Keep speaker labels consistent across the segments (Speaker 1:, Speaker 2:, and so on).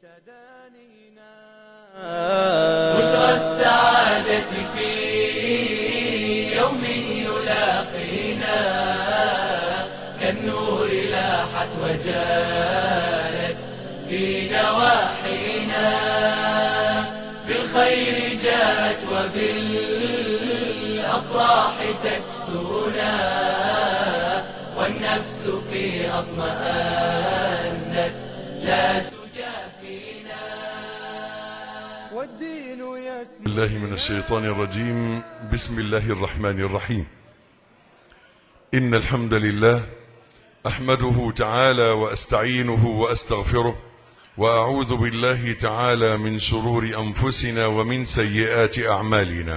Speaker 1: بشرى السعادة في يوم يلاقينا كالنور لاحت وجالت في نواحينا بالخير جاءت وبالأفراح تكسونا والنفس في أطمأنت لا تجافينا والدين يسمى
Speaker 2: الله من الشيطان الرجيم بسم الله الرحمن الرحيم إن الحمد لله أحمده تعالى وأستعينه وأستغفره وأعوذ بالله تعالى من شرور أنفسنا ومن سيئات أعمالنا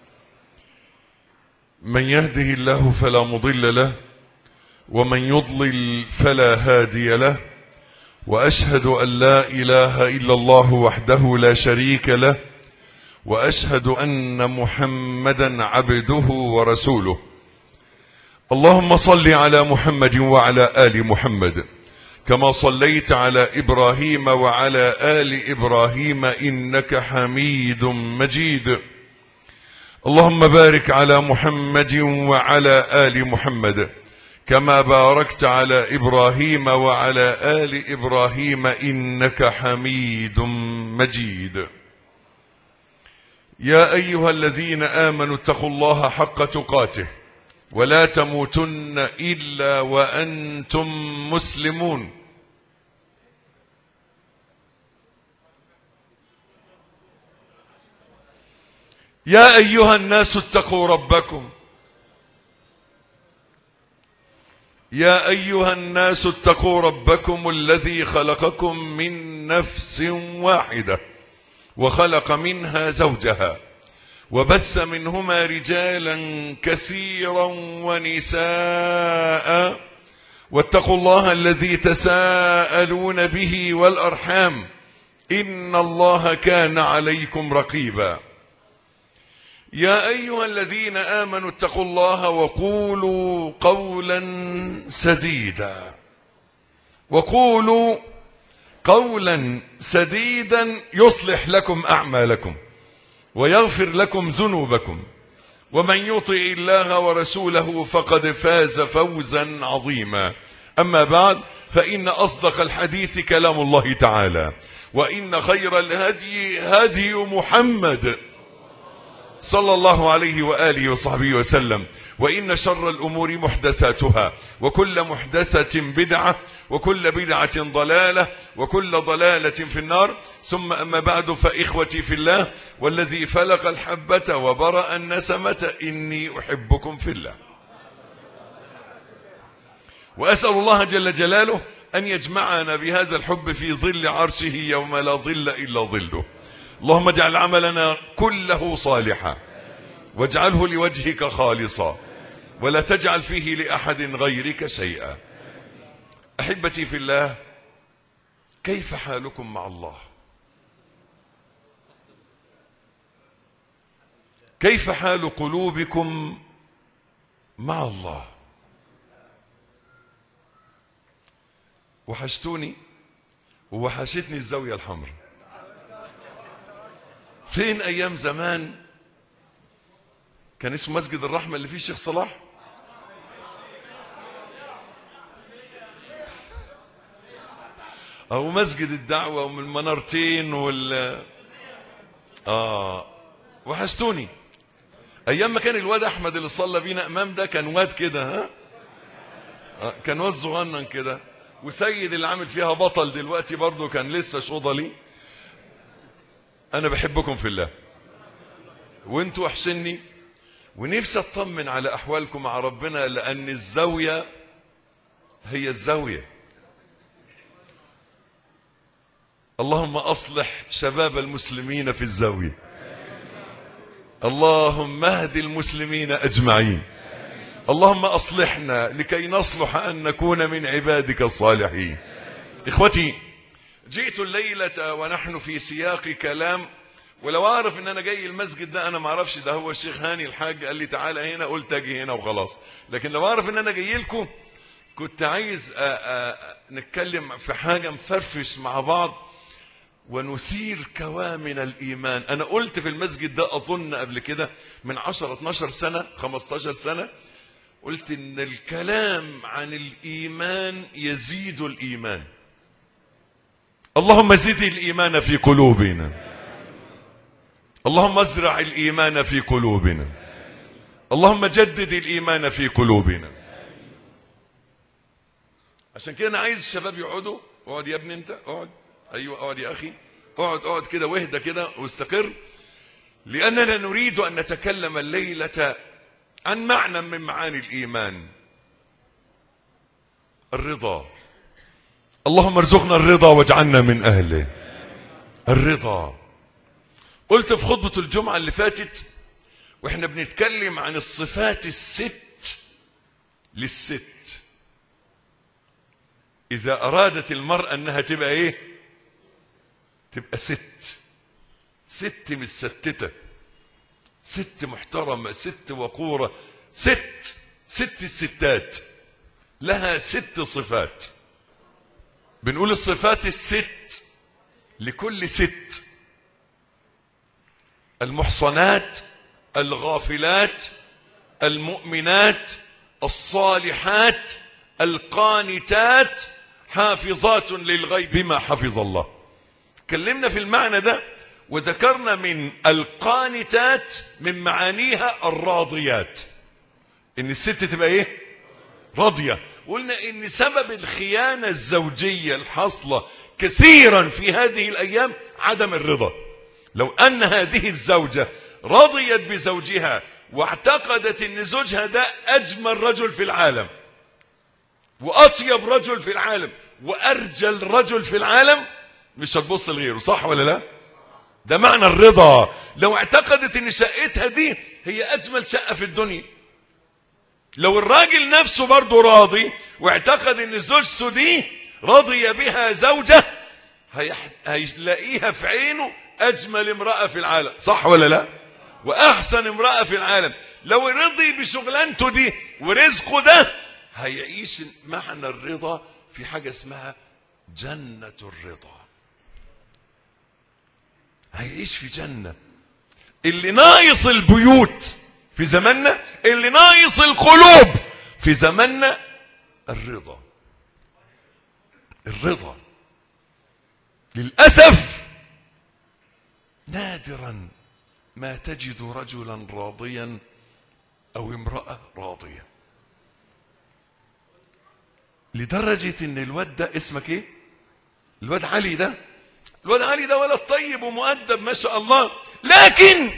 Speaker 2: من يهده الله فلا مضل له ومن يضلل فلا هادي له وأشهد أن لا إله إلا الله وحده لا شريك له واشهد ان محمدا عبده ورسوله اللهم صل على محمد وعلى ال محمد كما صليت على ابراهيم وعلى ال ابراهيم انك حميد مجيد اللهم بارك على محمد وعلى ال محمد كما باركت على ابراهيم وعلى ال ابراهيم انك حميد مجيد يا ايها الذين امنوا اتقوا الله حق تقاته ولا تموتن الا وانتم مسلمون يا ايها الناس اتقوا ربكم يا ايها الناس اتقوا ربكم الذي خلقكم من نفس واحده وخلق منها زوجها وبث منهما رجالا كثيرا ونساء واتقوا الله الذي تساءلون به والارحام ان الله كان عليكم رقيبا يا ايها الذين امنوا اتقوا الله وقولوا قولا سديدا وقولوا قولا سديدا يصلح لكم اعمالكم ويغفر لكم ذنوبكم ومن يطع الله ورسوله فقد فاز فوزا عظيما اما بعد فان اصدق الحديث كلام الله تعالى وان خير الهدي هدي محمد صلى الله عليه واله وصحبه وسلم وإن شر الأمور محدثاتها وكل محدثة بدعة وكل بدعة ضلالة وكل ضلالة في النار ثم أما بعد فإخوتي في الله والذي فلق الحبة وبرأ النسمة إني أحبكم في الله وأسأل الله جل جلاله أن يجمعنا بهذا الحب في ظل عرشه يوم لا ظل إلا ظله اللهم اجعل عملنا كله صالحا واجعله لوجهك خالصا ولا تجعل فيه لأحد غيرك شيئا أحبتي في الله كيف حالكم مع الله كيف حال قلوبكم مع الله وحشتوني ووحشتني الزاوية الحمراء فين أيام زمان كان اسمه مسجد الرحمة اللي فيه الشيخ صلاح أو مسجد الدعوة ومن المنارتين وال آه وحشتوني أيام ما كان الواد أحمد اللي صلى بينا أمام ده كان واد كده ها آه كان واد صغنن كده وسيد اللي عامل فيها بطل دلوقتي برضه كان لسه شوضلي أنا بحبكم في الله وانتوا وحشني ونفسي اطمن على احوالكم مع ربنا لان الزاويه هي الزاويه اللهم اصلح شباب المسلمين في الزاويه اللهم اهد المسلمين اجمعين اللهم اصلحنا لكي نصلح ان نكون من عبادك الصالحين اخوتي جئت الليله ونحن في سياق كلام ولو اعرف ان انا جاي المسجد ده انا ما اعرفش ده هو الشيخ هاني الحاج قال لي تعالى هنا قلت اجي هنا وخلاص لكن لو اعرف ان انا جاي لكم كنت عايز أ أ نتكلم في حاجه نفرفش مع بعض ونثير كوامن الإيمان أنا قلت في المسجد ده أظن قبل كده من 10 12 سنة 15 سنة قلت إن الكلام عن الإيمان يزيد الإيمان اللهم زد الإيمان في قلوبنا اللهم ازرع الإيمان في قلوبنا اللهم جدد الإيمان في قلوبنا عشان كده أنا عايز الشباب يقعدوا اقعد يا ابني أنت اقعد أيوة اقعد يا أخي اقعد اقعد كده واهدى كده واستقر لأننا نريد أن نتكلم الليلة عن معنى من معاني الإيمان الرضا اللهم ارزقنا الرضا واجعلنا من أهله الرضا قلت في خطبة الجمعة اللي فاتت واحنا بنتكلم عن الصفات الست للست إذا أرادت المرأة أنها تبقى إيه تبقى ست ست متستتة ست محترمة ست وقورة ست ست الستات لها ست صفات بنقول الصفات الست لكل ست المحصنات الغافلات المؤمنات الصالحات القانتات حافظات للغيب بما حفظ الله تكلمنا في المعنى ده وذكرنا من القانتات من معانيها الراضيات ان الست تبقى ايه راضيه قلنا ان سبب الخيانه الزوجيه الحاصله كثيرا في هذه الايام عدم الرضا لو ان هذه الزوجه رضيت بزوجها واعتقدت ان زوجها ده اجمل رجل في العالم واطيب رجل في العالم وارجل رجل في العالم مش هتبص لغيره صح ولا لا ده معنى الرضا لو اعتقدت ان شقتها دي هي اجمل شقه في الدنيا لو الراجل نفسه برضه راضي واعتقد ان زوجته دي رضي بها زوجه هيح... هيلاقيها في عينه اجمل امراه في العالم صح ولا لا واحسن امراه في العالم لو رضي بشغلانته دي ورزقه ده هيعيش معنى الرضا في حاجه اسمها جنه الرضا هيعيش في جنه اللي ناقص البيوت في زماننا اللي ناقص القلوب في زماننا الرضا الرضا للاسف نادرا ما تجد رجلا راضيا او امراه راضيه لدرجه ان الواد ده اسمك ايه الواد علي ده الواد علي ده ولد طيب ومؤدب ما شاء الله لكن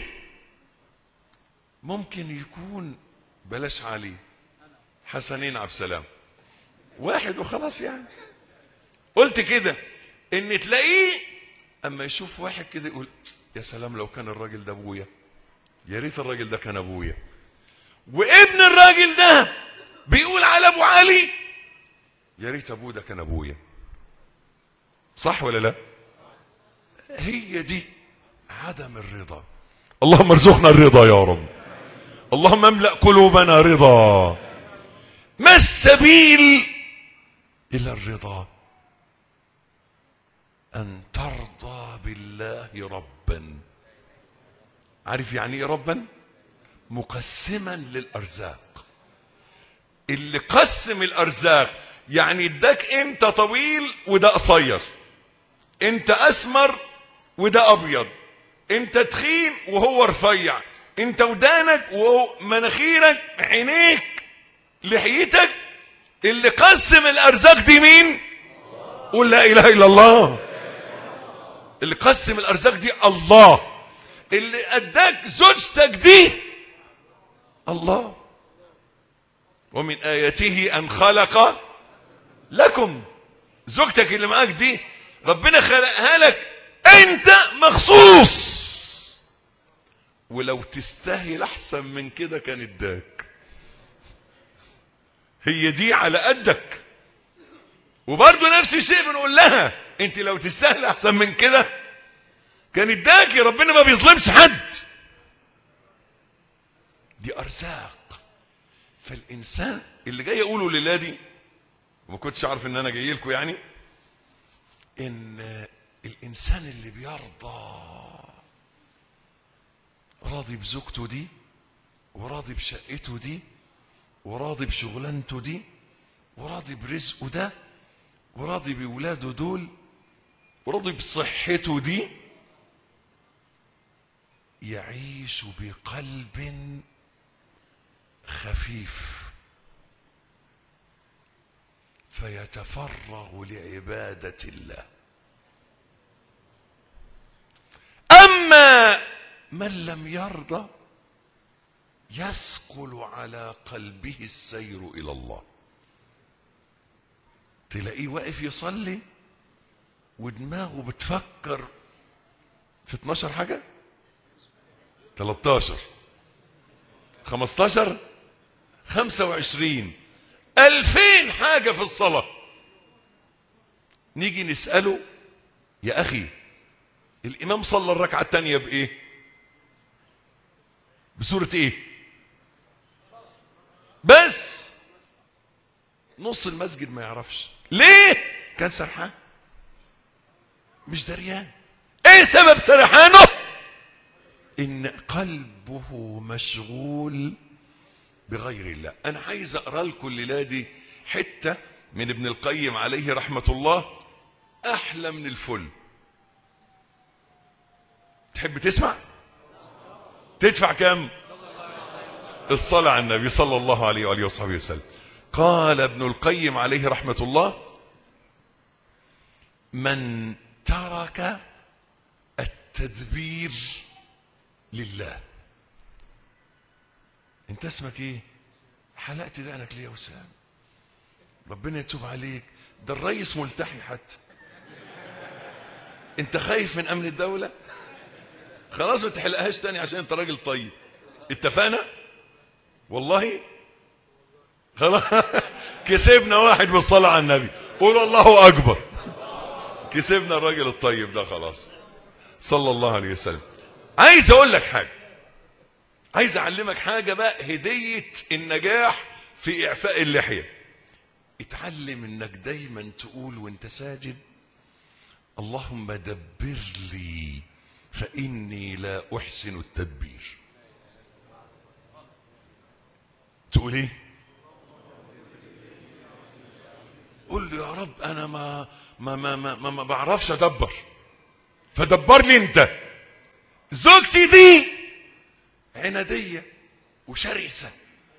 Speaker 2: ممكن يكون بلاش علي حسنين عبد السلام واحد وخلاص يعني قلت كده ان تلاقيه اما يشوف واحد كده يقول يا سلام لو كان الراجل ده ابويا يا ريت الراجل ده كان ابويا وابن الراجل ده بيقول على ابو علي يا ريت ابوه ده كان ابويا صح ولا لا هي دي عدم الرضا اللهم ارزقنا الرضا يا رب اللهم املا قلوبنا رضا ما السبيل الى الرضا ان ترضى بالله ربا عارف يعني ايه ربا مقسما للارزاق اللي قسم الارزاق يعني اداك انت طويل وده قصير انت اسمر وده ابيض انت تخين وهو رفيع انت ودانك ومناخيرك عينيك لحيتك اللي قسم الارزاق دي مين قول لا اله الا الله اللي قسم الارزاق دي الله اللي اداك زوجتك دي الله ومن اياته ان خلق لكم زوجتك اللي معاك دي ربنا خلقها لك انت مخصوص ولو تستاهل احسن من كده كان اداك هي دي على قدك وبرضه نفس الشيء بنقول لها انت لو تستاهل احسن من كده كان اداكي ربنا ما بيظلمش حد دي ارزاق فالانسان اللي جاي اقوله لله دي وما كنتش اعرف ان انا جاي لكم يعني ان الإنسان اللي بيرضى راضي بزوجته دي وراضي بشقته دي وراضي بشغلانته دي وراضي برزقه ده وراضي بولاده دول وراضي بصحته دي يعيش بقلب خفيف فيتفرغ لعبادة الله أما من لم يرضى يثقل على قلبه السير إلى الله تلاقيه واقف يصلي ودماغه بتفكر في 12 حاجة 13 15 25 ألفين حاجة في الصلاة نيجي نسأله يا أخي الإمام صلى الركعة الثانية بإيه بسورة إيه بس نص المسجد ما يعرفش ليه كان سرحان مش دريان ايه سبب سرحانه ان قلبه مشغول بغير الله انا عايز اقرا لكم الليله دي حته من ابن القيم عليه رحمه الله احلى من الفل تحب تسمع تدفع كم الصلاه على النبي صلى الله عليه واله وصحبه وسلم قال ابن القيم عليه رحمه الله من ترك التدبير لله انت اسمك ايه حلقت دقنك ليه يا وسام ربنا يتوب عليك ده الرئيس ملتحي حتى انت خايف من امن الدولة خلاص ما تحلقهاش تاني عشان انت راجل طيب اتفقنا والله خلاص كسبنا واحد بالصلاة على النبي قول الله اكبر كسبنا الراجل الطيب ده خلاص صلى الله عليه وسلم عايز اقول لك حاجه عايز اعلمك حاجه بقى هديه النجاح في اعفاء اللحيه اتعلم انك دايما تقول وانت ساجد اللهم دبر لي فاني لا احسن التدبير تقول ايه قول له يا رب انا ما ما ما ما, ما, ما بعرفش ادبر فدبر لي انت زوجتي دي عناديه وشرسه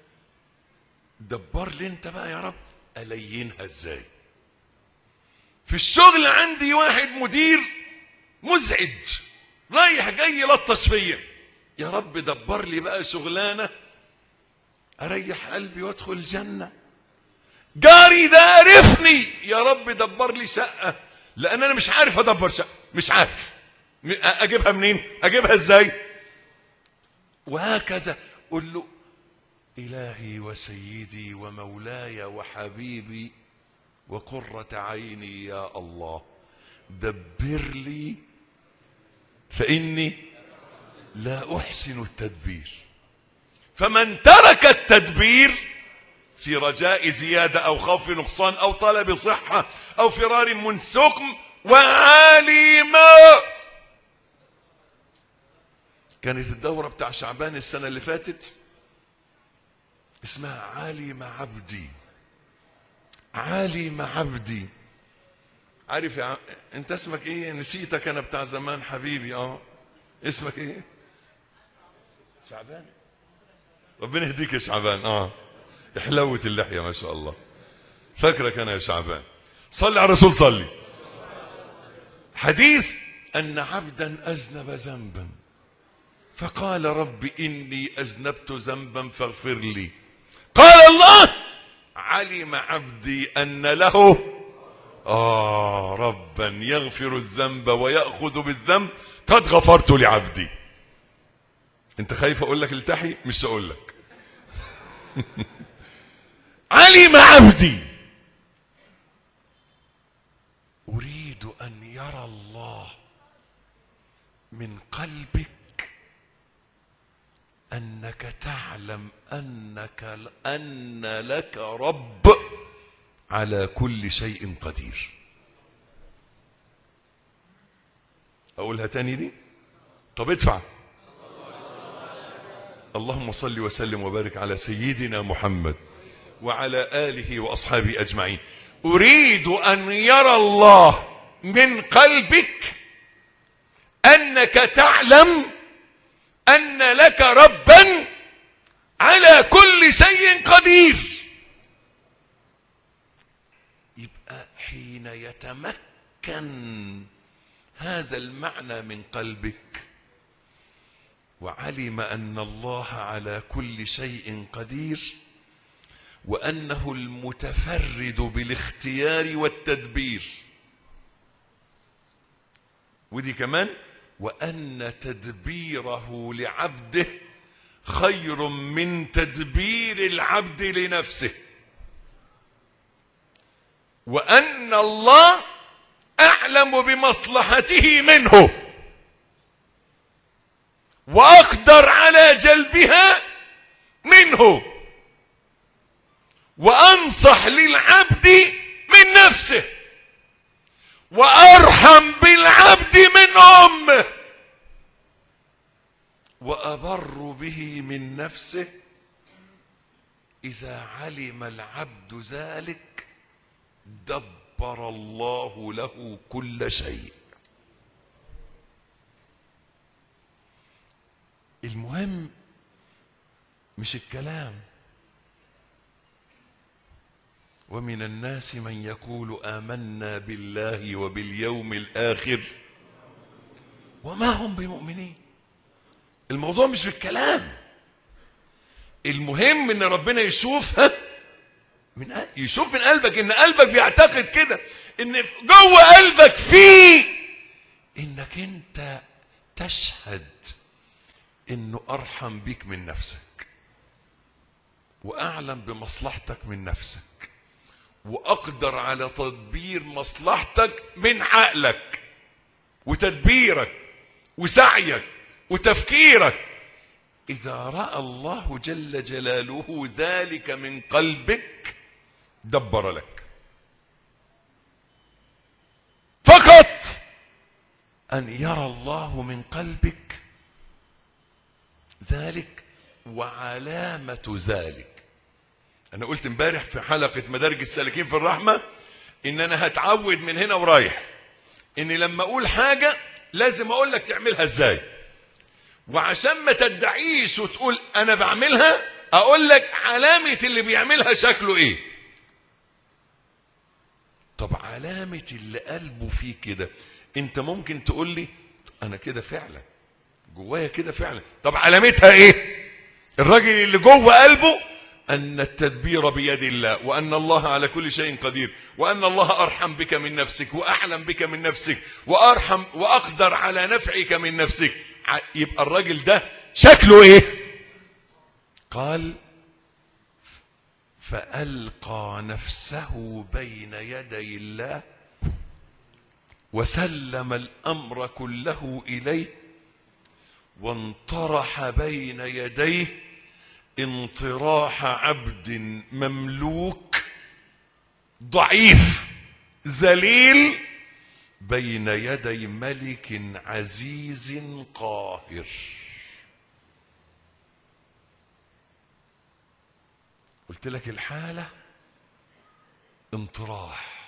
Speaker 2: دبر لي انت بقى يا رب الينها ازاي في الشغل عندي واحد مدير مزعج رايح جاي لطش فيا يا رب دبر لي بقى شغلانه اريح قلبي وادخل الجنه جاري ده عرفني يا رب دبر لي شقه لان انا مش عارف ادبر شقه مش عارف اجيبها منين اجيبها ازاي وهكذا قل له الهي وسيدي ومولاي وحبيبي وقرة عيني يا الله دبر لي فاني لا احسن التدبير فمن ترك التدبير في رجاء زيادة أو خوف نقصان أو طلب صحة أو فرار من سقم وعلم كانت الدورة بتاع شعبان السنة اللي فاتت اسمها علم عبدي علم عبدي عارف يا ع... انت اسمك ايه نسيتك انا بتاع زمان حبيبي اه اسمك ايه شعبان ربنا يهديك يا شعبان اه حلوة اللحية ما شاء الله فاكرك أنا يا شعبان صلي على الرسول صلي حديث أن عبدا أذنب ذنبا فقال رب إني أذنبت ذنبا فاغفر لي قال الله علم عبدي أن له آه ربا يغفر الذنب ويأخذ بالذنب قد غفرت لعبدي انت خايف اقول لك التحي مش اقول لك علم عبدي اريد ان يرى الله من قلبك انك تعلم انك ان لك رب على كل شيء قدير اقولها تاني دي طب ادفع اللهم صل وسلم وبارك على سيدنا محمد وعلى اله واصحابه اجمعين اريد ان يرى الله من قلبك انك تعلم ان لك ربا على كل شيء قدير يبقى حين يتمكن هذا المعنى من قلبك وعلم ان الله على كل شيء قدير وانه المتفرد بالاختيار والتدبير ودي كمان وان تدبيره لعبده خير من تدبير العبد لنفسه وان الله اعلم بمصلحته منه واقدر على جلبها منه وانصح للعبد من نفسه وارحم بالعبد من امه وابر به من نفسه اذا علم العبد ذلك دبر الله له كل شيء المهم مش الكلام ومن الناس من يقول آمنا بالله وباليوم الآخر وما هم بمؤمنين الموضوع مش في الكلام المهم ان ربنا يشوفها من قل- يشوف من قلبك ان قلبك بيعتقد كده ان جوه قلبك فيه انك انت تشهد انه ارحم بيك من نفسك واعلم بمصلحتك من نفسك واقدر على تدبير مصلحتك من عقلك وتدبيرك وسعيك وتفكيرك اذا راى الله جل جلاله ذلك من قلبك دبر لك فقط ان يرى الله من قلبك ذلك وعلامه ذلك انا قلت امبارح في حلقه مدارج السالكين في الرحمه ان انا هتعود من هنا ورايح ان لما اقول حاجه لازم اقول لك تعملها ازاي وعشان ما تدعيش وتقول انا بعملها اقول لك علامه اللي بيعملها شكله ايه طب علامه اللي قلبه فيه كده انت ممكن تقول لي انا كده فعلا جوايا كده فعلا طب علامتها ايه الراجل اللي جوه قلبه ان التدبير بيد الله وان الله على كل شيء قدير وان الله ارحم بك من نفسك واعلم بك من نفسك وارحم واقدر على نفعك من نفسك ع- يبقى الراجل ده شكله ايه قال فالقى نفسه بين يدي الله وسلم الامر كله اليه وانطرح بين يديه انطراح عبد مملوك ضعيف ذليل بين يدي ملك عزيز قاهر قلت لك الحالة انطراح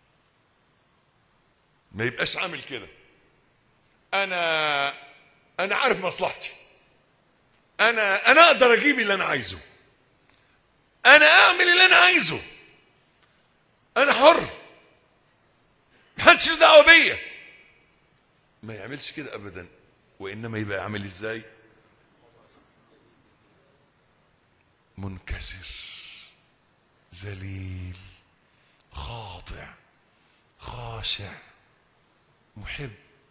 Speaker 2: ما يبقاش عامل كده انا انا عارف مصلحتي انا انا اقدر اجيب اللي انا عايزه انا اعمل اللي انا عايزه انا حر محدش له دعوه بيا ما يعملش كده ابدا وانما يبقى عامل ازاي منكسر ذليل خاضع خاشع محب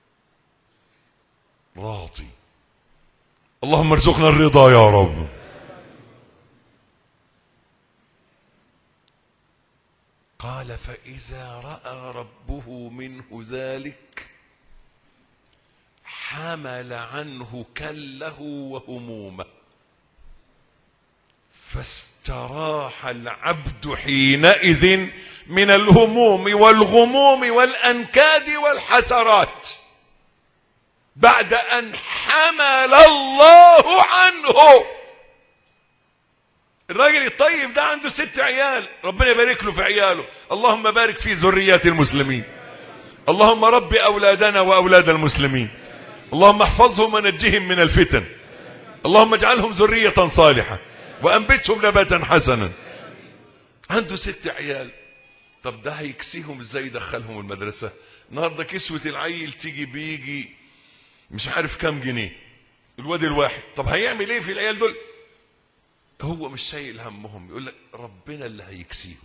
Speaker 2: راضي اللهم ارزقنا الرضا يا رب قال فإذا رأى ربه منه ذلك حمل عنه كله وهمومه فاستراح العبد حينئذ من الهموم والغموم والأنكاد والحسرات بعد أن حمل الله عنه الراجل الطيب ده عنده ست عيال ربنا يبارك له في عياله اللهم بارك في ذريات المسلمين اللهم رب أولادنا وأولاد المسلمين اللهم احفظهم ونجهم من الفتن اللهم اجعلهم ذرية صالحة وأنبتهم نباتا حسنا عنده ست عيال طب ده هيكسيهم ازاي يدخلهم المدرسة النهاردة كسوة العيل تيجي بيجي مش عارف كام جنيه الواد الواحد طب هيعمل ايه في العيال دول هو مش شايل همهم يقول لك ربنا اللي هيكسيهم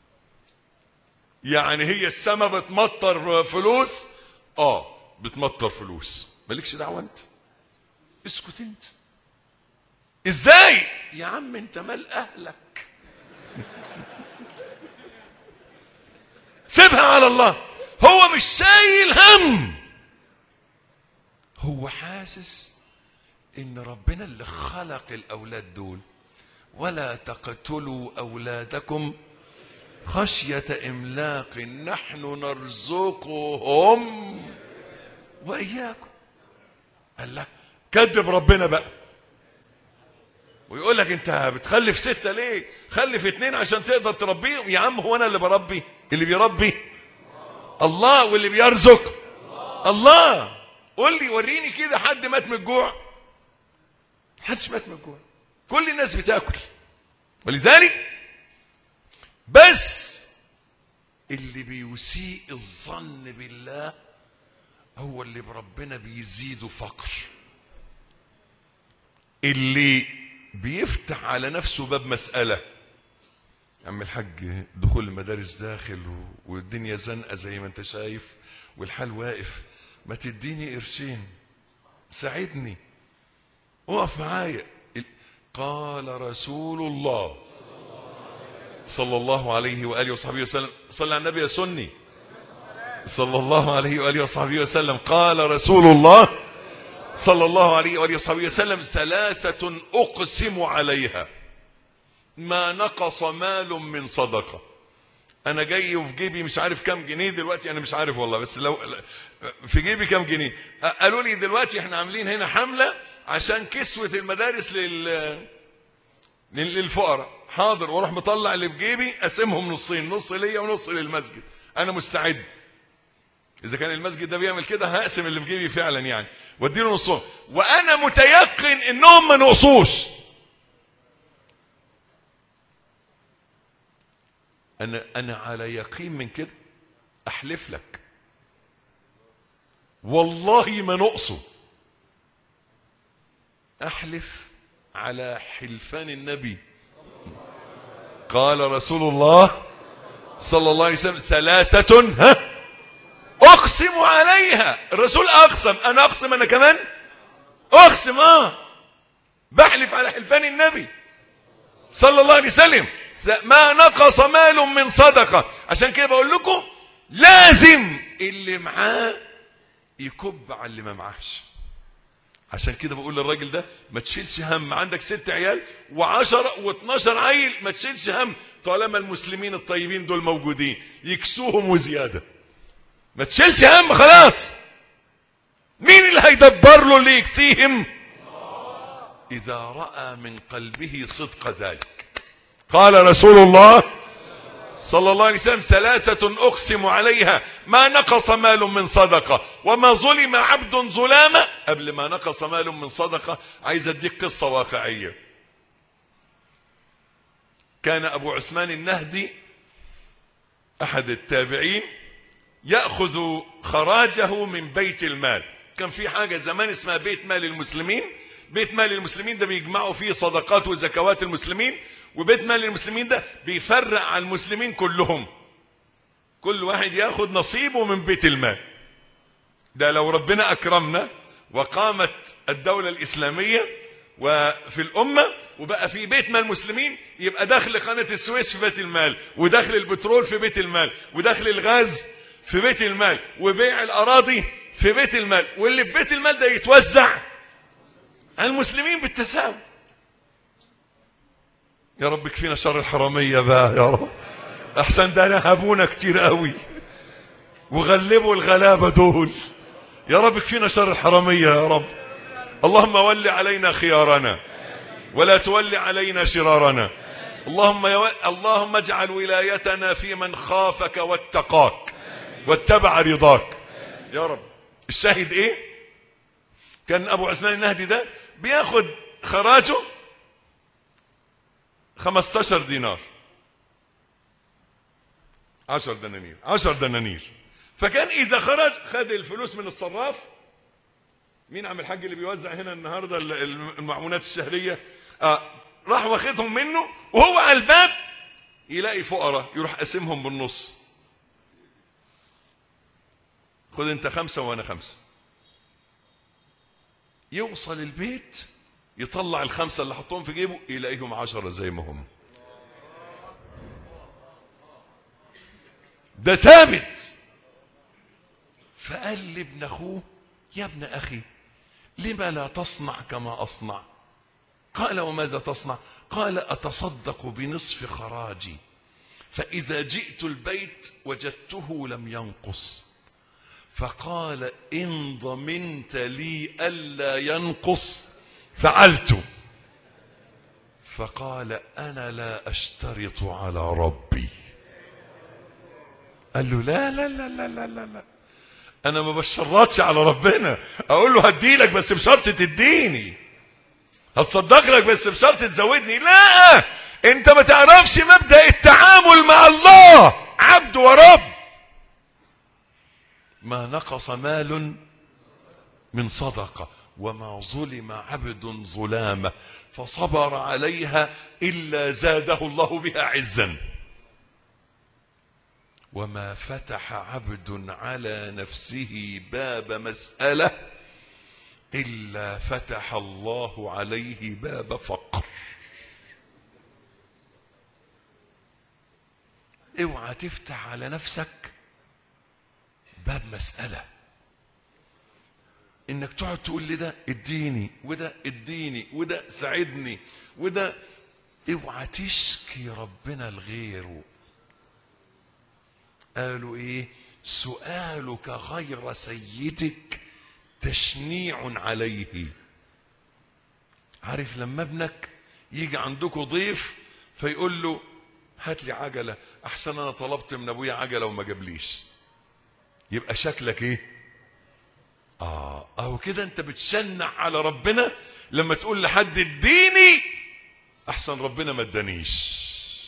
Speaker 2: يعني هي السما بتمطر فلوس اه بتمطر فلوس مالكش دعوه انت اسكت انت ازاي يا عم انت مال اهلك سيبها على الله هو مش شايل هم هو حاسس ان ربنا اللي خلق الاولاد دول ولا تقتلوا اولادكم خشيه املاق نحن نرزقهم واياكم قال لا كذب ربنا بقى ويقول لك انت بتخلف ستة ليه خلف اتنين عشان تقدر تربيهم يا عم هو انا اللي بربي اللي بيربي الله واللي بيرزق الله قول لي وريني كده حد مات من الجوع محدش مات من الجوع كل الناس بتاكل ولذلك بس اللي بيسيء الظن بالله هو اللي بربنا بيزيده فقر اللي بيفتح على نفسه باب مسألة عم الحاج دخول المدارس داخل و- والدنيا زنقة زي ما انت شايف والحال واقف ما تديني قرشين ساعدني اقف معايا ال- قال رسول الله صلى الله عليه وآله وصحبه وسلم صلى على النبي يا سني صلى الله عليه وآله وصحبه وسلم قال رسول الله صلى الله عليه وآله وصحبه وسلم ثلاثة أقسم عليها ما نقص مال من صدقة أنا جاي وفي جيبي مش عارف كام جنيه دلوقتي أنا مش عارف والله بس لو في جيبي كام جنيه قالوا لي دلوقتي احنا عاملين هنا حملة عشان كسوة المدارس لل لل- للفقراء حاضر واروح مطلع اللي في جيبي اقسمهم نصين نص ليا ونص للمسجد انا مستعد اذا كان المسجد ده بيعمل كده هقسم اللي في جيبي فعلا يعني واديله نصهم وانا متيقن انهم ما نقصوش انا انا على يقين من كده احلف لك والله ما نقصوا احلف على حلفان النبي قال رسول الله صلى الله عليه وسلم ثلاثة ها اقسم عليها الرسول اقسم انا اقسم انا كمان اقسم اه بحلف على حلفان النبي صلى الله عليه وسلم ما نقص مال من صدقة عشان كده بقول لكم لازم اللي معاه يكب على اللي ما معاهش عشان كده بقول للراجل ده ما تشيلش هم عندك ست عيال وعشرة واثناشر عيل ما تشيلش هم طالما المسلمين الطيبين دول موجودين يكسوهم وزيادة ما تشيلش هم خلاص مين اللي هيدبر له اللي يكسيهم إذا رأى من قلبه صدق ذلك قال رسول الله صلى الله عليه وسلم ثلاثة أقسم عليها ما نقص مال من صدقة وما ظلم عبد ظلامة قبل ما نقص مال من صدقة عايز أديك قصة واقعية كان أبو عثمان النهدي أحد التابعين يأخذ خراجه من بيت المال كان في حاجة زمان اسمها بيت مال المسلمين بيت مال المسلمين ده بيجمعوا فيه صدقات وزكوات المسلمين وبيت مال المسلمين ده بيفرق على المسلمين كلهم كل واحد ياخد نصيبه من بيت المال ده لو ربنا أكرمنا وقامت الدولة الإسلامية وفي الأمة وبقى في بيت مال المسلمين يبقى دخل قناة السويس في بيت المال ودخل البترول في بيت المال ودخل الغاز في بيت المال وبيع الأراضي في بيت المال واللي في بيت المال ده يتوزع على المسلمين بالتساوي يا رب كفينا شر الحرامية بقى يا رب أحسن ده نهبونا كتير قوي وغلبوا الغلابة دول يا رب اكفينا شر الحرامية يا رب اللهم ول علينا خيارنا ولا تول علينا شرارنا اللهم يو... اللهم اجعل ولايتنا في من خافك واتقاك واتبع رضاك يا رب الشاهد ايه كان ابو عثمان النهدي ده بياخد خراجه 15 دينار 10 دنانير 10 دنانير فكان اذا خرج خد الفلوس من الصراف مين عم الحاج اللي بيوزع هنا النهارده المعونات الشهريه آه راح واخدهم منه وهو على الباب يلاقي فقراء يروح قاسمهم بالنص خد انت خمسة وانا خمسة يوصل البيت يطلع الخمسة اللي حطهم في جيبه يلاقيهم عشرة زي ما هم ده ثابت فقال لابن اخوه يا ابن اخي لما لا تصنع كما اصنع قال وماذا تصنع قال اتصدق بنصف خراجي فاذا جئت البيت وجدته لم ينقص فقال ان ضمنت لي الا ينقص فعلت فقال انا لا اشترط على ربي قال له لا لا لا لا لا لا, لا. انا ما بشرطش على ربنا اقول له هديلك بس بشرط تديني هتصدق لك بس بشرط تزودني لا انت ما تعرفش مبدا التعامل مع الله عبد ورب ما نقص مال من صدقه وما ظلم عبد ظلامه فصبر عليها الا زاده الله بها عزا وما فتح عبد على نفسه باب مساله الا فتح الله عليه باب فقر اوعى تفتح على نفسك باب مساله انك تقعد تقول لي ده اديني وده اديني وده ساعدني وده اوعى تشكي ربنا لغيره قالوا ايه سؤالك غير سيدك تشنيع عليه عارف لما ابنك يجي عندكم ضيف فيقول له هات لي عجله احسن انا طلبت من ابويا عجله وما جابليش يبقى شكلك ايه اه اهو كده انت بتشنع على ربنا لما تقول لحد اديني احسن ربنا ما ادانيش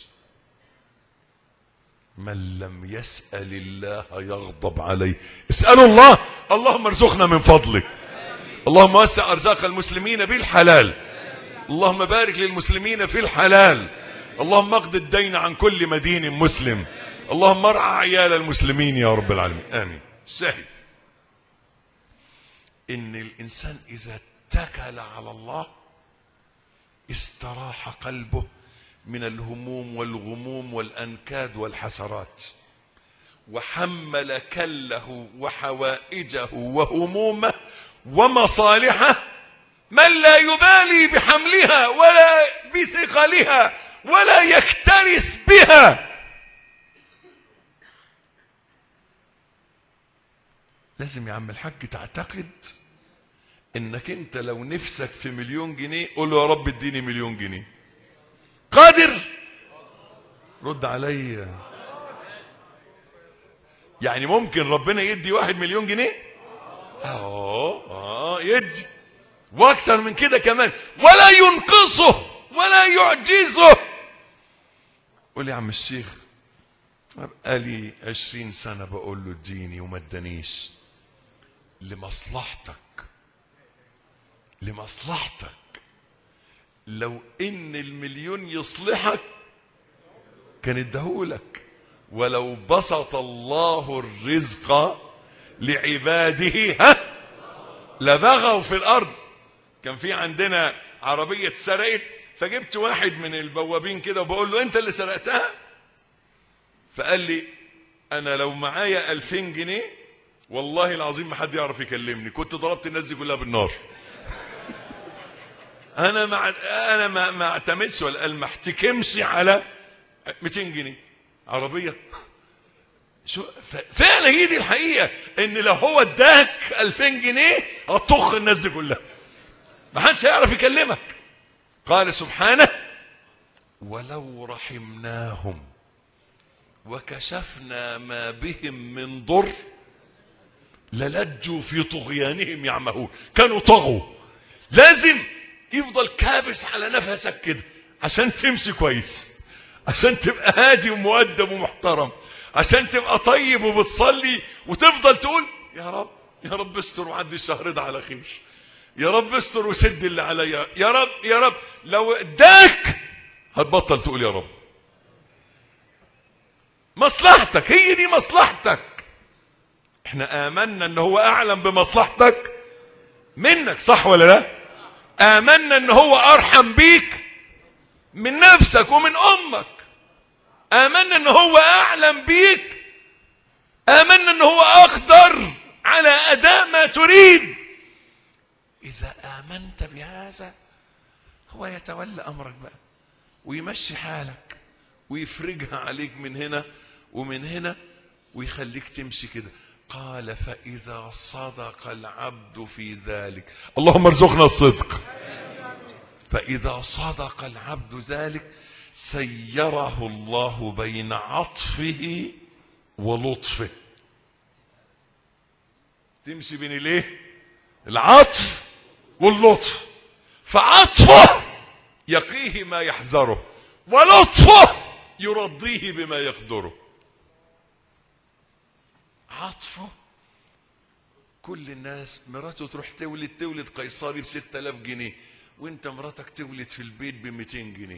Speaker 2: من لم يسأل الله يغضب عليه اسألوا الله اللهم ارزقنا من فضلك اللهم وسع ارزاق المسلمين بالحلال اللهم بارك للمسلمين في الحلال اللهم اقض الدين عن كل مدين مسلم اللهم ارعى عيال المسلمين يا رب العالمين امين سهل ان الانسان اذا اتكل على الله استراح قلبه من الهموم والغموم والانكاد والحسرات وحمل كله وحوائجه وهمومه ومصالحه من لا يبالي بحملها ولا بثقلها ولا يكترث بها لازم يا عم الحاج تعتقد انك انت لو نفسك في مليون جنيه قول له يا رب اديني مليون جنيه قادر رد علي يعني ممكن ربنا يدي واحد مليون جنيه اه اه يدي واكثر من كده كمان ولا ينقصه ولا يعجزه قول يا عم الشيخ بقالي عشرين سنة بقول له اديني وما ادانيش لمصلحتك لمصلحتك لو ان المليون يصلحك كان اداهولك ولو بسط الله الرزق لعباده ها لبغوا في الارض كان في عندنا عربيه اتسرقت فجبت واحد من البوابين كده وبقول له انت اللي سرقتها فقال لي انا لو معايا 2000 جنيه والله العظيم ما حد يعرف يكلمني كنت ضربت الناس دي كلها بالنار انا ما انا ما ما اعتمدش ولا ما احتكمش على 200 جنيه عربيه شو ف- فعلا هي دي الحقيقه ان لو هو اداك 2000 جنيه هتطخ الناس دي كلها ما حدش هيعرف يكلمك قال سبحانه ولو رحمناهم وكشفنا ما بهم من ضر للجوا في طغيانهم يعمهون كانوا طغوا لازم يفضل كابس على نفسك كده عشان تمشي كويس عشان تبقى هادي ومؤدب ومحترم عشان تبقى طيب وبتصلي وتفضل تقول يا رب يا رب استر وعدي الشهر ده على خير يا رب استر وسد اللي عليا يا رب يا رب لو اداك هتبطل تقول يا رب مصلحتك هي دي مصلحتك احنا امنا ان هو اعلم بمصلحتك منك صح ولا لا امنا ان هو ارحم بيك من نفسك ومن امك امنا ان هو اعلم بيك امنا ان هو اقدر على اداء ما تريد اذا امنت بهذا هو يتولى امرك بقى ويمشي حالك ويفرجها عليك من هنا ومن هنا ويخليك تمشي كده قال فإذا صدق العبد في ذلك اللهم ارزقنا الصدق فإذا صدق العبد ذلك سيره الله بين عطفه ولطفه تمشي بين الايه العطف واللطف فعطفه يقيه ما يحذره ولطفه يرضيه بما يقدره عطفه كل الناس مراته تروح تولد تولد قيصري ب 6000 جنيه وانت مراتك تولد في البيت ب 200 جنيه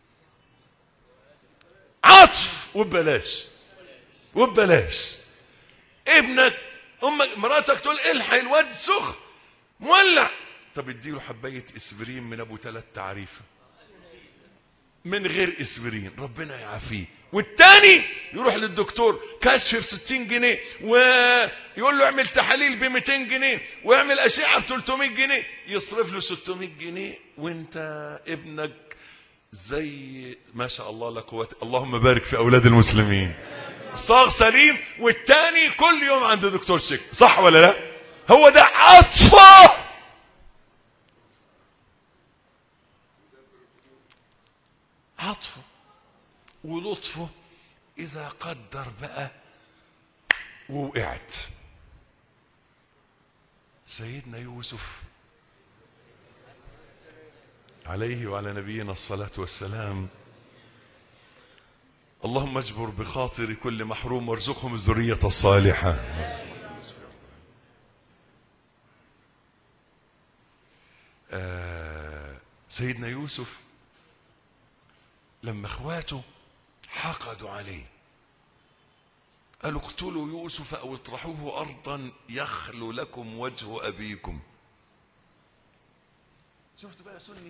Speaker 2: عطف وببلاش وببلاش ابنك امك مراتك تقول الحق الواد سخن مولع طب اديله حبايه اسبرين من ابو ثلاث تعريفه من غير اسبرين ربنا يعافيه والتاني يروح للدكتور كشف ب 60 جنيه ويقول له اعمل تحاليل ب 200 جنيه واعمل اشعه ب 300 جنيه يصرف له 600 جنيه وانت ابنك زي ما شاء الله لا قوه اللهم بارك في اولاد المسلمين صاغ سليم والتاني كل يوم عند دكتور شك صح ولا لا هو ده عطفه عطفه ولطفه إذا قدر بقى ووقعت سيدنا يوسف عليه وعلى نبينا الصلاة والسلام اللهم اجبر بخاطر كل محروم وارزقهم الذرية الصالحة آه سيدنا يوسف لما اخواته حقدوا عليه قالوا اقتلوا يوسف او اطرحوه ارضا يخلو لكم وجه ابيكم شفت بقى سني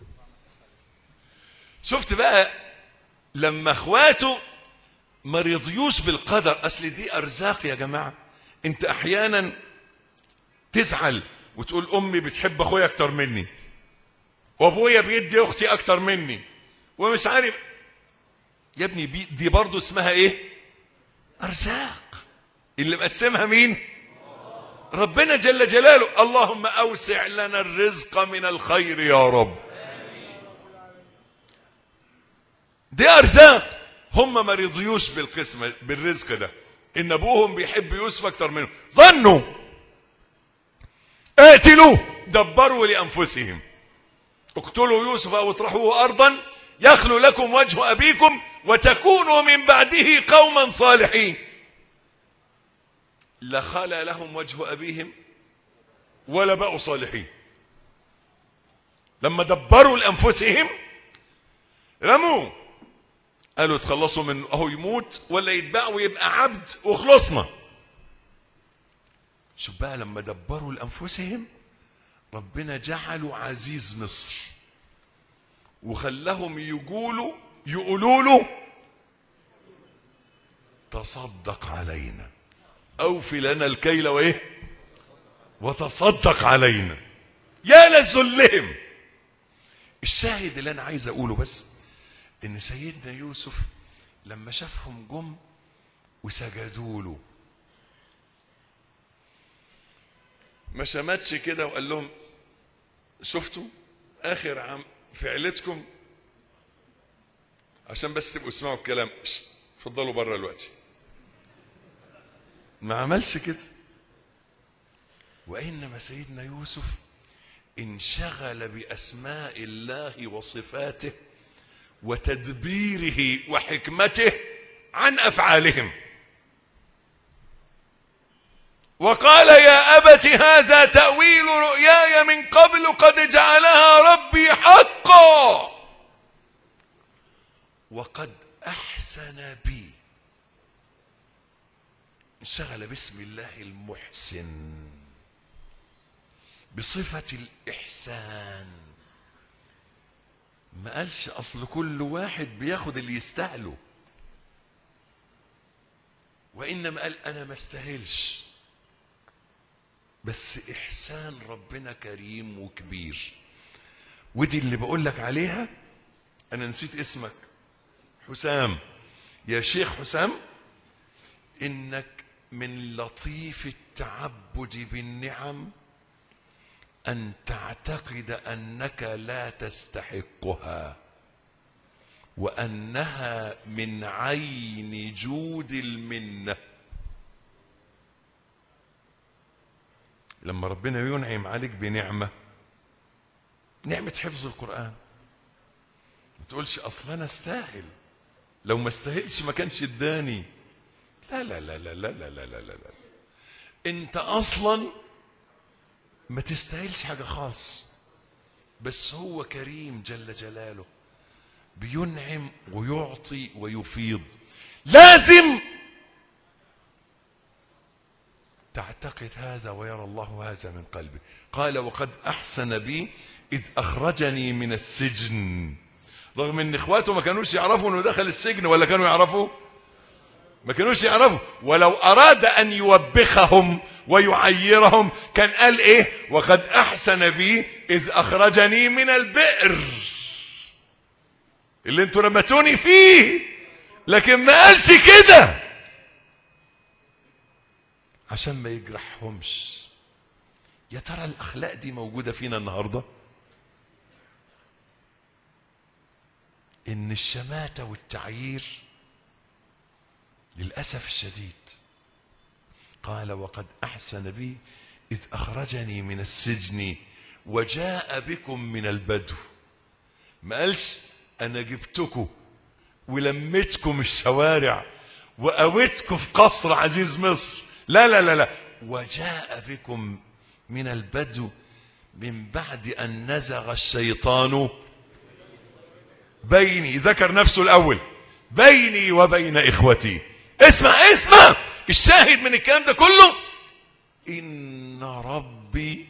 Speaker 2: شفت بقى لما اخواته ما رضيوش بالقدر اصل دي ارزاق يا جماعه انت احيانا تزعل وتقول امي بتحب اخويا اكتر مني وابويا بيدي اختي اكتر مني ومش عارف يا ابني بي دي برضه اسمها ايه ارزاق اللي مقسمها مين ربنا جل جلاله اللهم اوسع لنا الرزق من الخير يا رب دي ارزاق هم ما رضيوش بالقسمه بالرزق ده ان ابوهم بيحب يوسف اكتر منهم ظنوا اقتلوه دبروا لانفسهم اقتلوا يوسف او اطرحوه ارضا يخلو لكم وجه ابيكم وتكونوا من بعده قوما صالحين لخلى لهم وجه ابيهم ولا بقوا صالحين لما دبروا لانفسهم رموه قالوا تخلصوا من اهو يموت ولا يتباع ويبقى عبد وخلصنا شوف بقى لما دبروا لانفسهم ربنا جعله عزيز مصر وخلاهم يقولوا يقولوا له تصدق علينا اوفي لنا الكيل وايه وتصدق علينا يا لذلهم الشاهد اللي انا عايز اقوله بس ان سيدنا يوسف لما شافهم جم وسجدوا له ما شمتش كده وقال لهم شفتوا اخر عام فعلتكم عشان بس تبقوا اسمعوا الكلام شت، اتفضلوا بره دلوقتي ما عملش كده وانما سيدنا يوسف انشغل باسماء الله وصفاته وتدبيره وحكمته عن افعالهم وقال يا ابت هذا تاويل رؤياي من قبل قد جعلها ربي حقا وقد احسن بي انشغل باسم الله المحسن بصفه الاحسان ما قالش اصل كل واحد بياخد اللي يستاهله وانما قال انا ما استاهلش بس احسان ربنا كريم وكبير ودي اللي بقول لك عليها انا نسيت اسمك حسام يا شيخ حسام انك من لطيف التعبد بالنعم ان تعتقد انك لا تستحقها وانها من عين جود المنه لما ربنا ينعم عليك بنعمه نعمه حفظ القران ما تقولش اصل انا استاهل لو ما استاهلش ما كانش اداني لا لا لا لا لا لا لا لا لا لا انت اصلا ما تستاهلش حاجه خالص بس هو كريم جل جلاله بينعم ويعطي ويفيض لازم تعتقد هذا ويرى الله هذا من قلبك قال وقد احسن بي اذ اخرجني من السجن رغم ان اخواته ما كانوش يعرفوا انه دخل السجن ولا كانوا يعرفوا ما كانوش يعرفوا ولو اراد ان يوبخهم ويعيرهم كان قال ايه وقد احسن بي اذ اخرجني من البئر اللي انتوا رمتوني فيه لكن ما قالش كده عشان ما يجرحهمش يا ترى الاخلاق دي موجوده فينا النهارده ان الشماته والتعيير للاسف الشديد قال وقد احسن بي اذ اخرجني من السجن وجاء بكم من البدو ما قالش انا جبتكم ولميتكم الشوارع وقويتكم في قصر عزيز مصر لا لا لا لا وجاء بكم من البدو من بعد ان نزغ الشيطان بيني ذكر نفسه الاول بيني وبين اخوتي اسمع اسمع الشاهد من الكلام ده كله ان ربي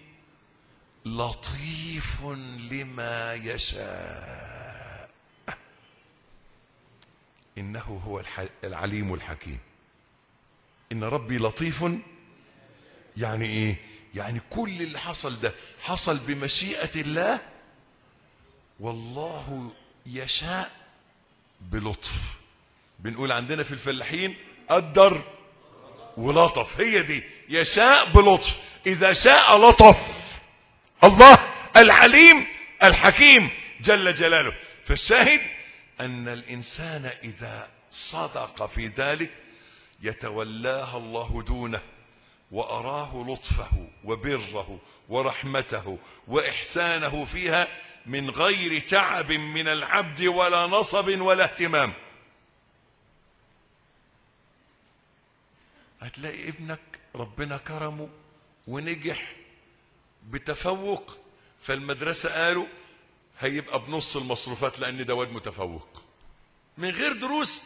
Speaker 2: لطيف لما يشاء انه هو الح- العليم الحكيم ان ربي لطيف يعني ايه يعني كل اللي حصل ده حصل بمشيئه الله والله يشاء بلطف بنقول عندنا في الفلاحين قدر ولطف هي دي يشاء بلطف اذا شاء لطف الله العليم الحكيم جل جلاله فالشاهد ان الانسان اذا صدق في ذلك يتولاها الله دونه واراه لطفه وبره ورحمته واحسانه فيها من غير تعب من العبد ولا نصب ولا اهتمام هتلاقي ابنك ربنا كرمه ونجح بتفوق فالمدرسة قالوا هيبقى بنص المصروفات لأن ده واد متفوق من غير دروس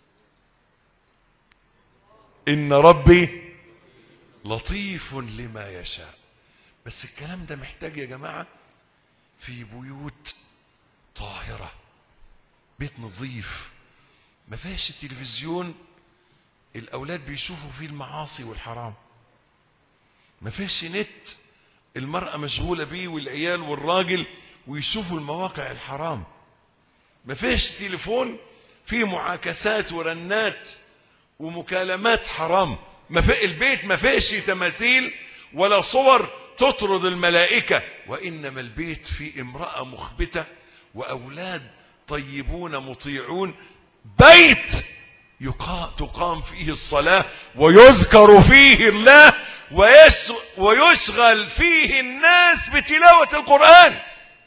Speaker 2: إن ربي لطيف لما يشاء بس الكلام ده محتاج يا جماعة في بيوت طاهرة بيت نظيف ما فيهاش تلفزيون الأولاد بيشوفوا فيه المعاصي والحرام ما فيهاش نت المرأة مشغولة بيه والعيال والراجل ويشوفوا المواقع الحرام ما فيهاش تليفون فيه معاكسات ورنات ومكالمات حرام ما في البيت ما فيش تماثيل ولا صور تطرد الملائكة وإنما البيت فيه امرأة مخبتة وأولاد طيبون مطيعون بيت يقا- تقام فيه الصلاة ويذكر فيه الله ويس ويشغل فيه الناس بتلاوة القرآن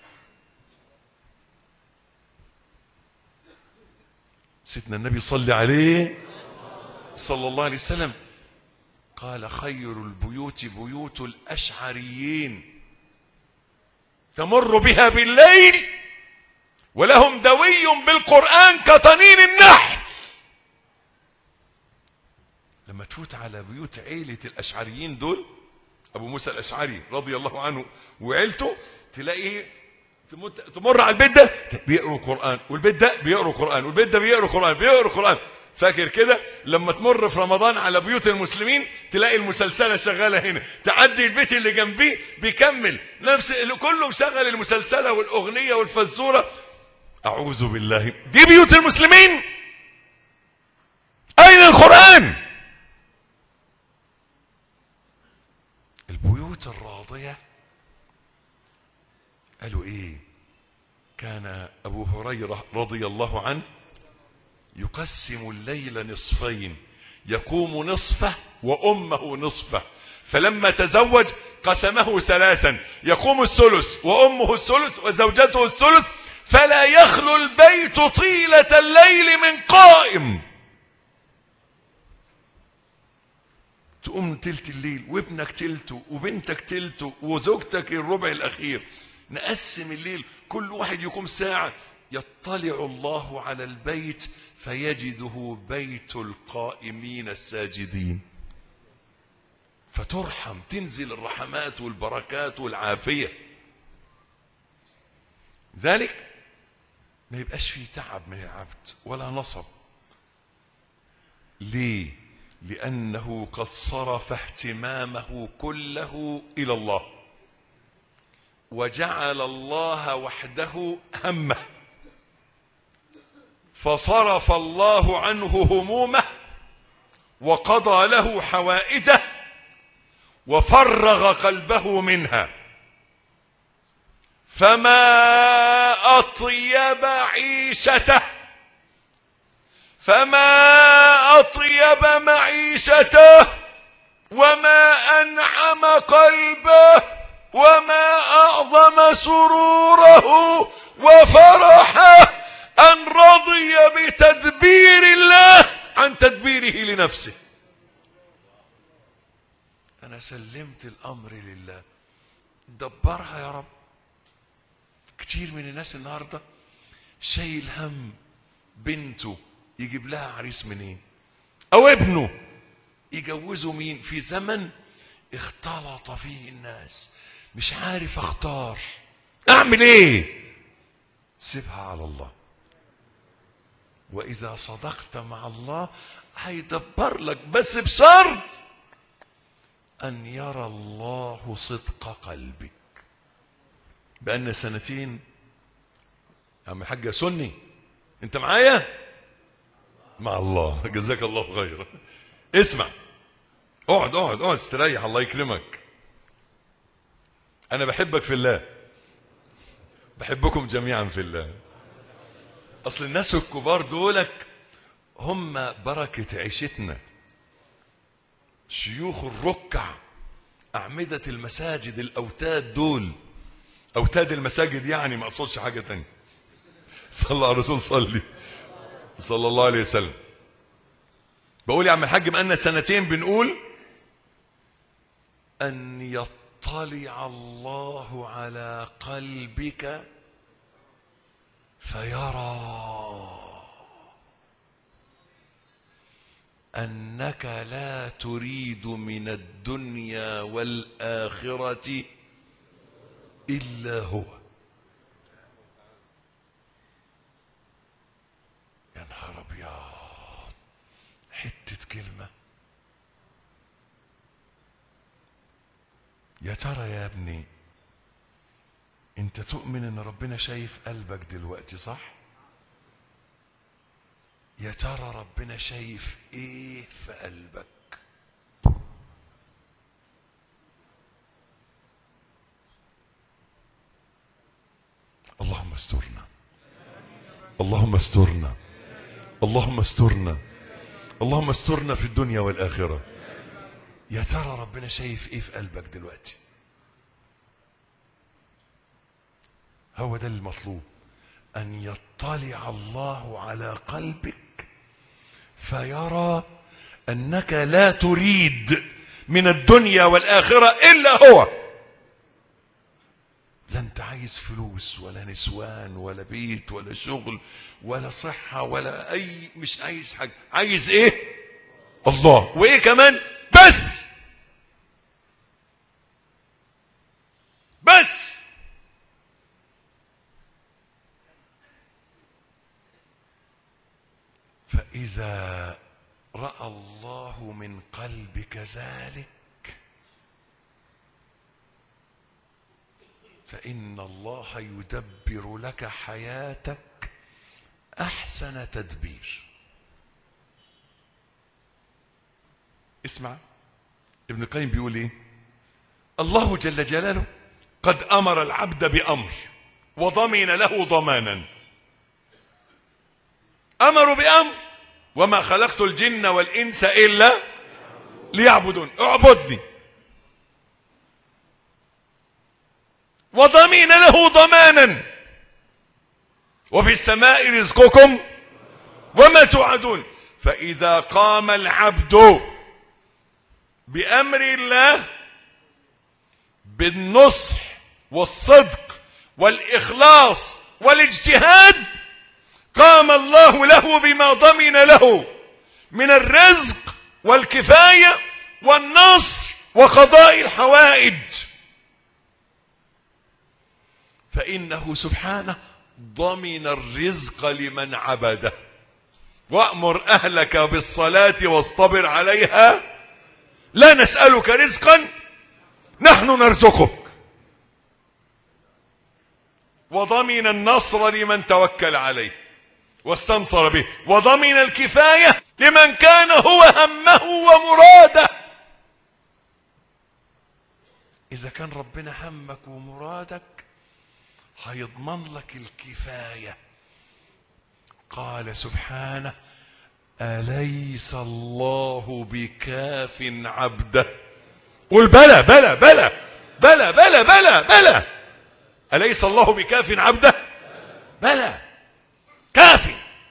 Speaker 2: سيدنا النبي صلى عليه صلى الله عليه وسلم قال خير البيوت بيوت الأشعريين تمر بها بالليل ولهم دوي بالقرآن كطنين النحل لما تفوت على بيوت عيلة الأشعريين دول أبو موسى الأشعري رضي الله عنه وعيلته تلاقي تمت- تمر على البيت ده بيقروا قرآن والبيت ده بيقروا قرآن والبيت ده بيقروا قرآن بيقروا قرآن فاكر كده لما تمر في رمضان على بيوت المسلمين تلاقي المسلسلة شغالة هنا تعدي البيت اللي جنبيه بيكمل نفس اللي كله مشغل المسلسلة والأغنية والفزورة أعوذ بالله دي بيوت المسلمين أين القرآن البيوت الراضية قالوا ايه كان ابو هريره رضي الله عنه يقسم الليل نصفين يقوم نصفه وامه نصفه فلما تزوج قسمه ثلاثا يقوم الثلث وامه الثلث وزوجته الثلث فلا يخلو البيت طيله الليل من قائم تقوم تلت الليل وابنك تلته وبنتك تلته وزوجتك الربع الاخير نقسم الليل كل واحد يقوم ساعة يطلع الله على البيت فيجده بيت القائمين الساجدين فترحم تنزل الرحمات والبركات والعافية ذلك ما يبقاش فيه تعب من العبد ولا نصب ليه لأنه قد صرف اهتمامه كله إلى الله وجعل الله وحده همه فصرف الله عنه همومه وقضى له حوائجه وفرغ قلبه منها فما اطيب عيشته فما اطيب معيشته وما انعم قلبه وما اعظم سروره وفرحه ان رضي بتدبير الله عن تدبيره لنفسه انا سلمت الامر لله دبرها يا رب كتير من الناس النهارده شايل هم بنته يجيب لها عريس منين او ابنه يجوزه مين في زمن اختلط فيه الناس مش عارف اختار اعمل ايه سيبها على الله واذا صدقت مع الله هيدبر لك بس بشرط ان يرى الله صدق قلبك بقالنا سنتين يا عم حاجة سني انت معايا مع الله جزاك الله خيرا اسمع اقعد اقعد اقعد استريح الله يكرمك انا بحبك في الله بحبكم جميعا في الله اصل الناس الكبار دولك هم بركة عيشتنا شيوخ الركع أعمدة المساجد الأوتاد دول أوتاد المساجد يعني ما أقصدش حاجة تانية صلى على الرسول صلي صلى الله عليه وسلم بقول يا عم الحاج بقالنا سنتين بنقول أن يطلع الله على قلبك فيرى أنك لا تريد من الدنيا والآخرة إلا هو يا نهار أبيض حتة كلمة يا ترى يا ابني انت تؤمن ان ربنا شايف قلبك دلوقتي صح يا ترى ربنا شايف ايه في قلبك اللهم استرنا اللهم استرنا اللهم استرنا اللهم استرنا في الدنيا والآخرة يا ترى ربنا شايف ايه في قلبك دلوقتي هو ده المطلوب أن يطلع الله على قلبك فيرى أنك لا تريد من الدنيا والآخرة إلا هو لا أنت عايز فلوس ولا نسوان ولا بيت ولا شغل ولا صحة ولا أي مش عايز حاجة عايز إيه الله وإيه كمان بس بس فإذا رأى الله من قلبك ذلك فإن الله يدبر لك حياتك أحسن تدبير اسمع ابن القيم بيقول ايه الله جل جلاله قد أمر العبد بأمر وضمن له ضمانا أمروا بأمر وما خلقت الجن والإنس إلا ليعبدون اعبدني وضمين له ضمانا وفي السماء رزقكم وما توعدون فإذا قام العبد بأمر الله بالنصح والصدق والإخلاص والاجتهاد قام الله له بما ضمن له من الرزق والكفاية والنصر وقضاء الحوائج فإنه سبحانه ضمن الرزق لمن عبده وأمر أهلك بالصلاة واصطبر عليها لا نسألك رزقا نحن نرزقك وضمن النصر لمن توكل عليه واستنصر به وضمن الكفاية لمن كان هو همه ومراده إذا كان ربنا همك ومرادك هيضمن لك الكفاية قال سبحانه أليس الله بكاف عبده قل بلى بلى بلى بلى بلى بلى بلى أليس الله بكاف عبده بلى كافي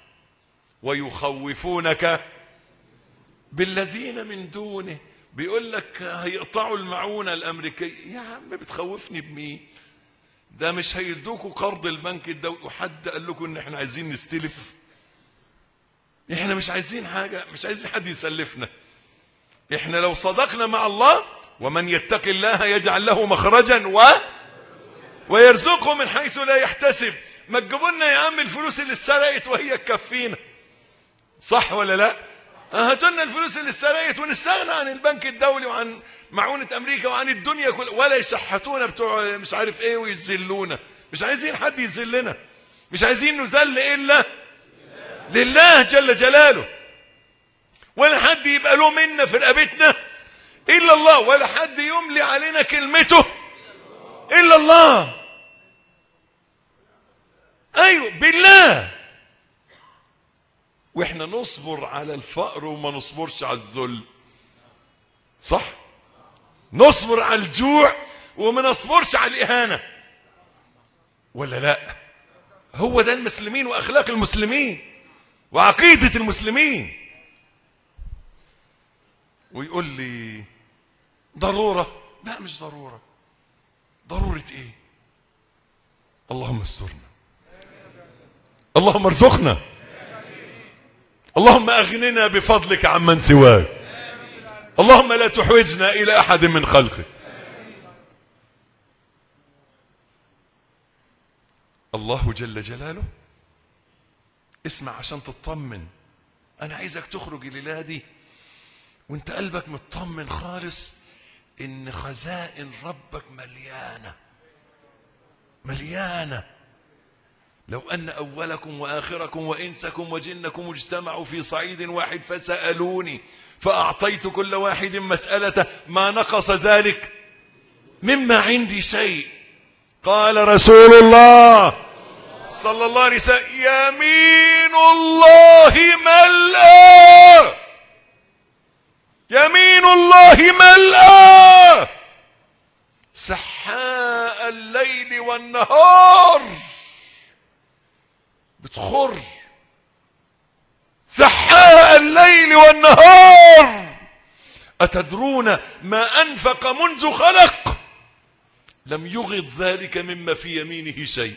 Speaker 2: ويخوفونك بالذين من دونه بيقول لك هيقطعوا المعونة الأمريكية يا عم بتخوفني بمين ده مش هيدوكوا قرض البنك الدولي وحد قال لكم ان احنا عايزين نستلف احنا مش عايزين حاجة مش عايزين حد يسلفنا احنا لو صدقنا مع الله ومن يتق الله يجعل له مخرجا و ويرزقه من حيث لا يحتسب ما تجيبوا لنا يا عم الفلوس اللي اتسرقت وهي تكفينا صح ولا لا هاتوا لنا الفلوس اللي اتسرقت ونستغنى عن البنك الدولي وعن معونة أمريكا وعن الدنيا كل ولا يشحتونا بتوع مش عارف إيه ويذلونا مش عايزين حد يذلنا مش عايزين نذل إلا لله جل جلاله ولا حد يبقى له منا في رقبتنا إلا الله ولا حد يملي علينا كلمته إلا الله أيوه بالله واحنا نصبر على الفقر وما نصبرش على الذل صح نصبر على الجوع وما نصبرش على الإهانة ولا لا هو ده المسلمين وأخلاق المسلمين وعقيدة المسلمين ويقول لي ضرورة لا مش ضرورة ضرورة ايه اللهم استرنا اللهم ارزقنا اللهم اغننا بفضلك عمن سواك اللهم لا تحوجنا الى احد من خلقك الله جل جلاله اسمع عشان تطمن انا عايزك تخرج الليله دي وانت قلبك مطمن خالص ان خزائن ربك مليانه مليانه لو أن أولكم وآخركم وإنسكم وجنكم اجتمعوا في صعيد واحد فسألوني فأعطيت كل واحد مسألته ما نقص ذلك مما عندي شيء قال رسول الله صلى الله عليه وسلم يمين الله ملأى يمين الله ملأى سحاء الليل والنهار بتخر سحاء الليل والنهار أتدرون ما أنفق منذ خلق لم يغض ذلك مما في يمينه شيء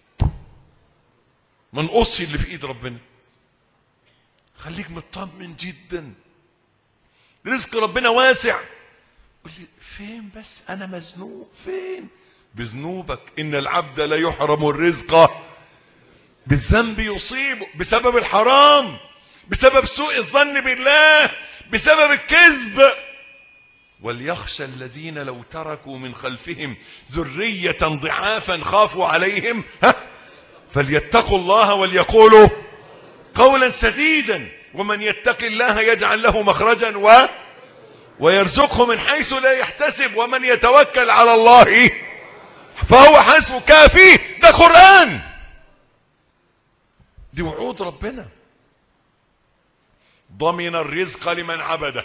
Speaker 2: من قصي اللي في ايد ربنا خليك مطمن جدا رزق ربنا واسع قل لي فين بس انا مزنوق فين بذنوبك ان العبد لا يحرم الرزق بالذنب يصيبه بسبب الحرام بسبب سوء الظن بالله بسبب الكذب وليخشى الذين لو تركوا من خلفهم ذرية ضعافا خافوا عليهم ها فليتقوا الله وليقولوا قولا سديدا ومن يتق الله يجعل له مخرجا و ويرزقه من حيث لا يحتسب ومن يتوكل على الله فهو حسبه كافيه ده قرآن دي وعود ربنا ضمن الرزق لمن عبده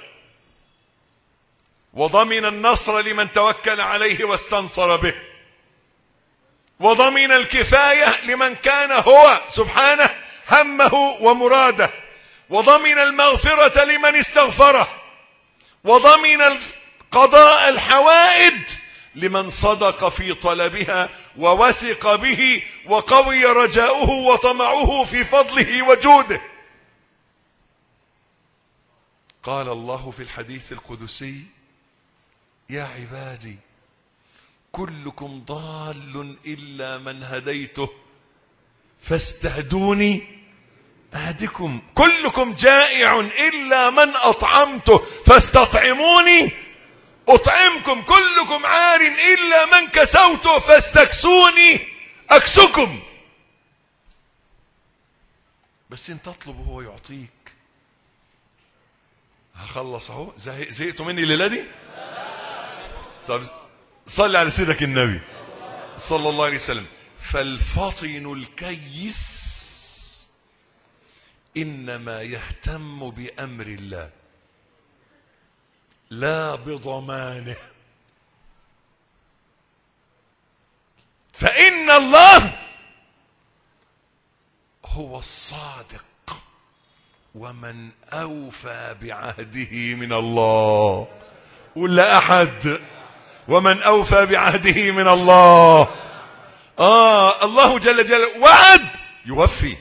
Speaker 2: وضمن النصر لمن توكل عليه واستنصر به وضمن الكفاية لمن كان هو سبحانه همه ومراده وضمن المغفرة لمن استغفره وضمن قضاء الحوائج لمن صدق في طلبها ووثق به وقوي رجاؤه وطمعه في فضله وجوده قال الله في الحديث القدسي يا عبادي كلكم ضال إلا من هديته فاستهدوني أهدكم كلكم جائع إلا من أطعمته فاستطعموني أطعمكم كلكم عار إلا من كسوته فاستكسوني أكسكم بس انت تطلب وهو يعطيك هخلص اهو زهقتوا مني الليله دي طب صلي على سيدك النبي صلى الله عليه وسلم فالفطن الكيس انما يهتم بامر الله لا بضمانه فان الله هو الصادق ومن اوفى بعهده من الله ولا احد ومن اوفى بعهده من الله اه الله جل جلاله وعد يوفي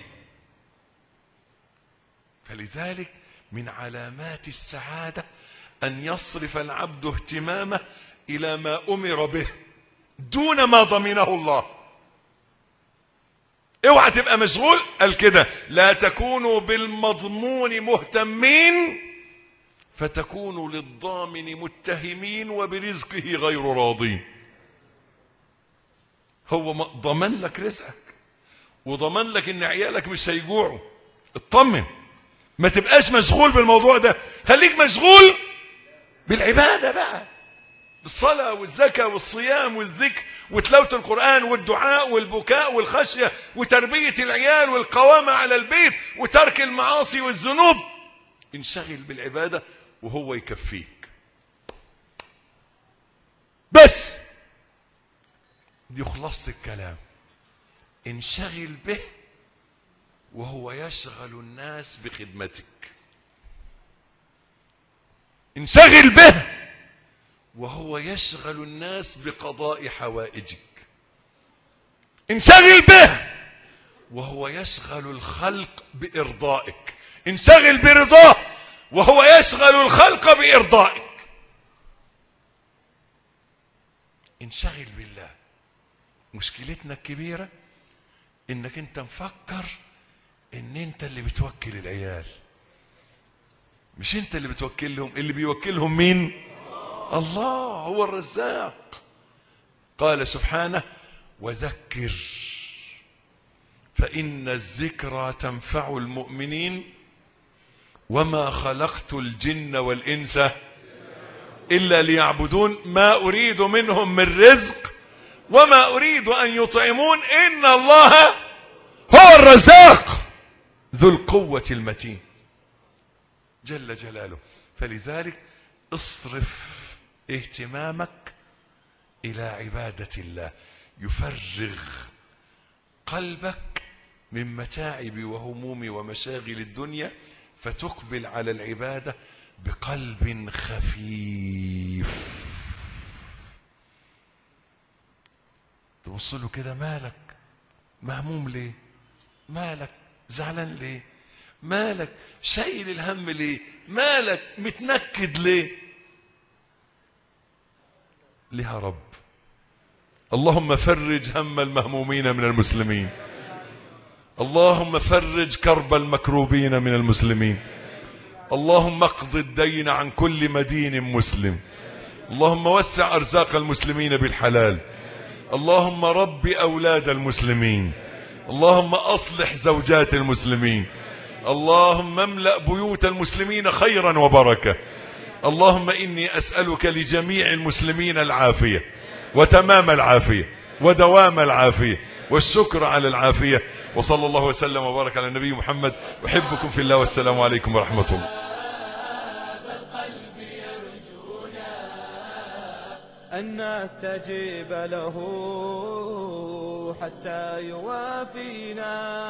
Speaker 2: فلذلك من علامات السعاده ان يصرف العبد اهتمامه الى ما امر به دون ما ضمنه الله اوعى تبقى مشغول قال كده لا تكونوا بالمضمون مهتمين فتكونوا للضامن متهمين وبرزقه غير راضين هو ضمن لك رزقك وضمن لك ان عيالك مش هيجوعوا اطمن ما تبقاش مشغول بالموضوع ده خليك مشغول بالعباده بقى بالصلاة والزكاة والصيام والذكر وتلاوة القرآن والدعاء والبكاء والخشية وتربية العيال والقوامة على البيت وترك المعاصي والذنوب انشغل بالعبادة وهو يكفيك بس دي خلاصة الكلام انشغل به وهو يشغل الناس بخدمتك انشغل به وهو يشغل الناس بقضاء حوائجك انشغل به وهو يشغل الخلق بإرضائك انشغل برضاه وهو يشغل الخلق بإرضائك انشغل بالله مشكلتنا الكبيرة انك انت مفكر ان انت اللي بتوكل العيال مش انت اللي بتوكلهم اللي بيوكلهم مين الله هو الرزاق قال سبحانه وذكر فإن الذكرى تنفع المؤمنين وما خلقت الجن والإنس إلا ليعبدون ما أريد منهم من رزق وما أريد أن يطعمون إن الله هو الرزاق ذو القوة المتين جل جلاله فلذلك اصرف اهتمامك إلى عبادة الله يفرغ قلبك من متاعب وهموم ومشاغل الدنيا فتقبل على العبادة بقلب خفيف تبص له كده مالك مهموم ليه مالك زعلان ليه مالك شايل الهم ليه مالك متنكد ليه لها رب اللهم فرج هم المهمومين من المسلمين اللهم فرج كرب المكروبين من المسلمين اللهم اقض الدين عن كل مدين مسلم اللهم وسع ارزاق المسلمين بالحلال اللهم رب اولاد المسلمين اللهم اصلح زوجات المسلمين اللهم املا بيوت المسلمين خيرا وبركه اللهم اني اسالك لجميع المسلمين العافيه وتمام العافيه ودوام العافيه والشكر على العافيه وصلى الله وسلم وبارك على النبي محمد احبكم في الله والسلام عليكم ورحمه الله
Speaker 1: أن نستجيب له حتى يوافينا